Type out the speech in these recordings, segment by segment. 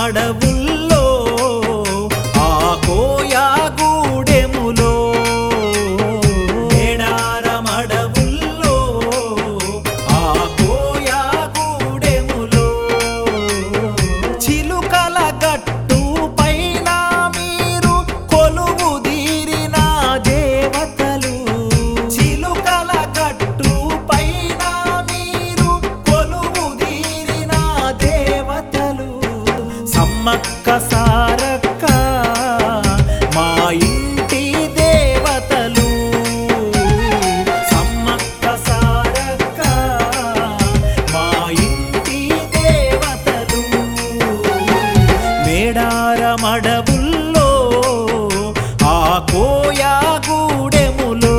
మేడారమడవుల్లో ఆ కోయాగూడెములో మేడారమడవుల్లో ఆ కోయాగూడెములో చిలుకల గట్టు పైన మీరు కొలువు తీరిన దేవతలు చిలుకల గట్టు పైన మీరు కొలువు తీరిన దేవతలు సమ్మక్క సారక్క మా ఇంటి దేవతలు సమ్మక్క సారక్క మా ఇంటి దేవతలు మేడారమడవుల్లో ఆ కోయాగూడెములో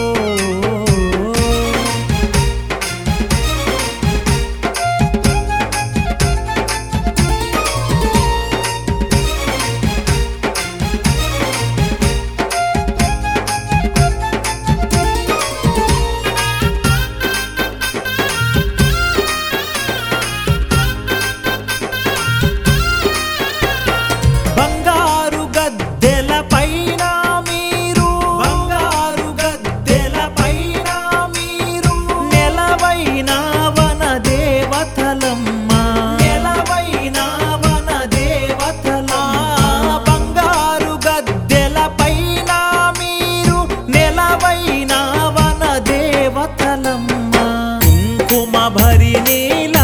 బంగారు గద్దెల పైన మీరు బంగారు గద్దెల పైన మీరు నెలవైన వన దేవతలమ్మ నెలవైన వన దేవతల బంగారు గద్దెల పైన మీరు నెలవైన వన దేవతలమ్మ కుంకుమ భరి నీలా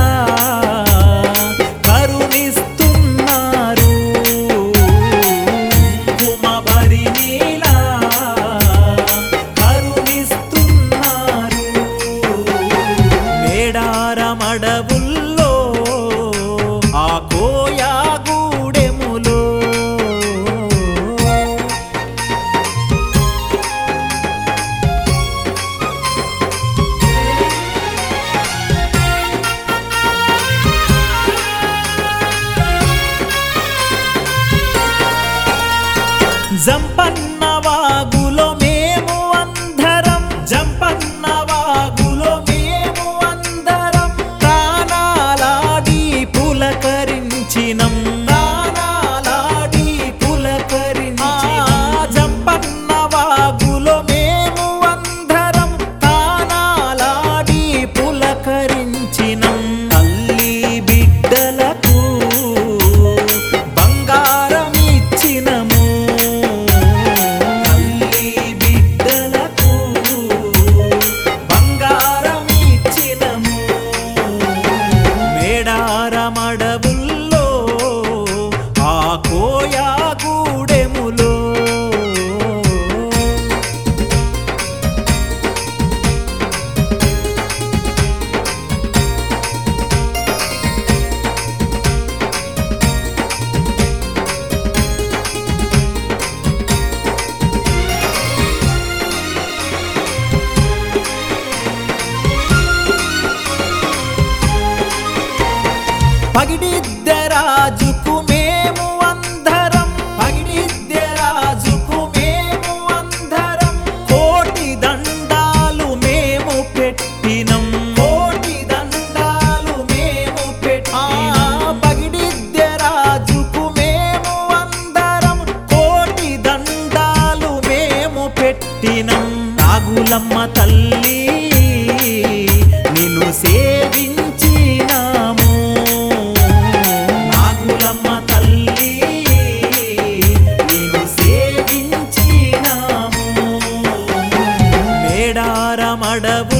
కరుణిస్తున్నారు కుంకుమ భరి నీలా కరుణిస్తున్నారు మేడారమడవుల్లో ఆ కోయాగూడెములో జంపన్న వాగులో మేము అందరం జంపన్న వాగులో మేము అందరం ప్రాణాలాడి పులకరించినం ప్రాణాలాడి పులకరించినం జంపన్న వాగులో మేము అందరం ప్రాణాలాడి పులకరించినం తల్లి బిడ్డలకు బంగారం ఇచ్చినము తల్లి బిడ్డలకు బంగారం ఇచ్చినము మేడారమడవుల్లో ఆ కోయాగూడెములో పగిడిద్దరాజుకు మేము అందరం పగిడిద్దరాజుకు మేము అందరం కోటి దండాలు మేము పెట్టినం కోటి దండాలు మేము పెట్టినం పగిడిద్దరాజుకు మేము అందరం కోటి దండాలు మేము పెట్టినం నాగులమ్మ తల్లి నిన్ను సేవించినాము నాగులమ్మ తల్లి నిన్ను సేవించినాము మేడారమడవు